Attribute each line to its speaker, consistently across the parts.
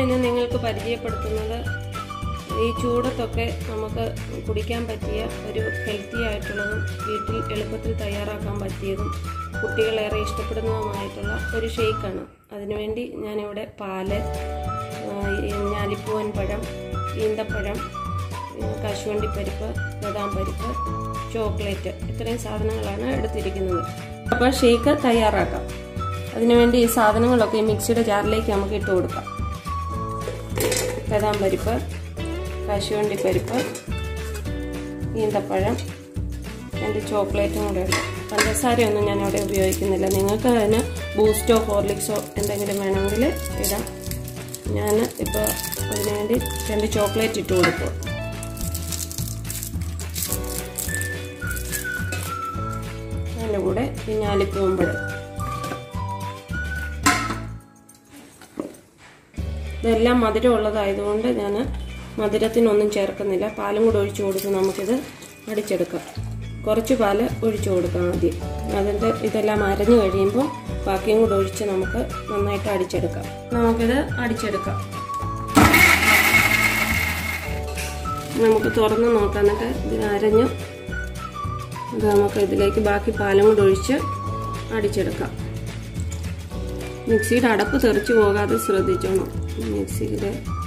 Speaker 1: ഇന്ന് നിങ്ങൾക്ക് പരിചയപ്പെടുത്തുന്നത് ഈ ചൂടത്തൊക്കെ നമുക്ക് കുടിക്കാൻ പറ്റിയ ഒരു ഹെൽത്തി ആയിട്ടുള്ളതും വീട്ടിൽ എളുപ്പത്തിൽ തയ്യാറാക്കാൻ പറ്റിയതും കുട്ടികളേറെ ഇഷ്ടപ്പെടുന്നതുമായിട്ടുള്ള ഒരു ഷേക്കാണ് അതിനുവേണ്ടി ഞാനിവിടെ പാല് ആ, ഈ ഞാലിപ്പൂവൻ പഴം ഈന്തപ്പഴം ഉം, കശുവണ്ടിപ്പരിപ്പ് ബദാം പരിപ്പ് ചോക്ലേറ്റ് ഇത്രയും സാധനങ്ങളാണ് എടുത്തിരിക്കുന്നത് അപ്പോൾ ഷേക്ക് തയ്യാറാക്കാം അതിനുവേണ്ടി ഈ സാധനങ്ങളൊക്കെ ഈ മിക്സിയുടെ ജാറിലേക്ക് നമുക്ക് ഇട്ട് കൊടുക്കാം ബദാം പരിപ്പ് കശുവണ്ടി പരിപ്പ് ഈന്തപ്പഴം രണ്ട് ചോക്ലേറ്റും കൂടെ ഉണ്ട് പഞ്ചസാരയൊന്നും ഞാൻ അവിടെ ഉപയോഗിക്കുന്നില്ല നിങ്ങൾക്ക് അതിന് ബൂസ്റ്റോ ഹോർലിക്സോ എന്തെങ്കിലും വേണമെങ്കിൽ ഇടാം ഞാൻ ഇപ്പോൾ അതിനുവേണ്ടി രണ്ട് ചോക്ലേറ്റ് ഇട്ട് കൊടുക്കുക അതിൻ്റെ കൂടെ ഈ ഞാലിപ്പൂമ്പഴം ഇതെല്ലാം മധുരമുള്ളതായതുകൊണ്ട് ഞാൻ മധുരത്തിനൊന്നും ചേർക്കുന്നില്ല പാലും കൂടെ ഒഴിച്ചു കൊടുത്ത് നമുക്കിത് അടിച്ചെടുക്കാം കുറച്ച് പാല് ഒഴിച്ചു കൊടുക്കാം ആദ്യം അതിൻ്റെ ഇതെല്ലാം അരഞ്ഞു കഴിയുമ്പോൾ ബാക്കിയും കൂടെ ഒഴിച്ച് നമുക്ക് നന്നായിട്ട് അടിച്ചെടുക്കാം നമുക്കിത് അടിച്ചെടുക്കാം നമുക്ക് തുറന്ന് നോക്കാം എന്നിട്ട് ഇത് അരഞ്ഞു ഇത് നമുക്ക് ഇതിലേക്ക് ബാക്കി പാലും കൂടെ ഒഴിച്ച് അടിച്ചെടുക്കാം മിക്സിയുടെ അടപ്പ് തെറിച്ചു പോകാതെ ശ്രദ്ധിച്ചോണം മിക്സിയിൽ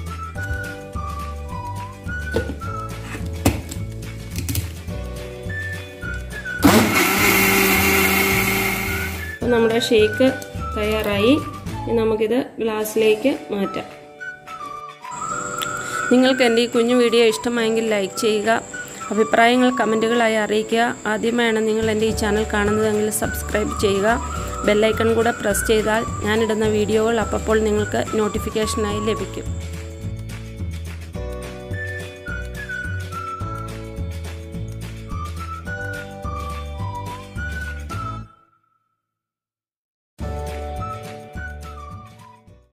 Speaker 1: അപ്പം നമ്മുടെ ഷേക്ക് തയ്യാറായി ഇനി നമുക്കിത് ഗ്ലാസ്സിലേക്ക് മാറ്റാം നിങ്ങൾക്ക് എൻ്റെ ഈ കുഞ്ഞു വീഡിയോ ഇഷ്ടമായെങ്കിൽ ലൈക്ക് ചെയ്യുക അഭിപ്രായങ്ങൾ കമൻറ്റുകളായി അറിയിക്കുക ആദ്യമായാണ് നിങ്ങൾ എൻ്റെ ഈ ചാനൽ കാണുന്നതെങ്കിൽ സബ്സ്ക്രൈബ് ചെയ്യുക ബെല്ലൈക്കൺ കൂടെ പ്രസ് ചെയ്താൽ ഞാനിടുന്ന വീഡിയോകൾ അപ്പോൾ നിങ്ങൾക്ക് നോട്ടിഫിക്കേഷനായി ലഭിക്കും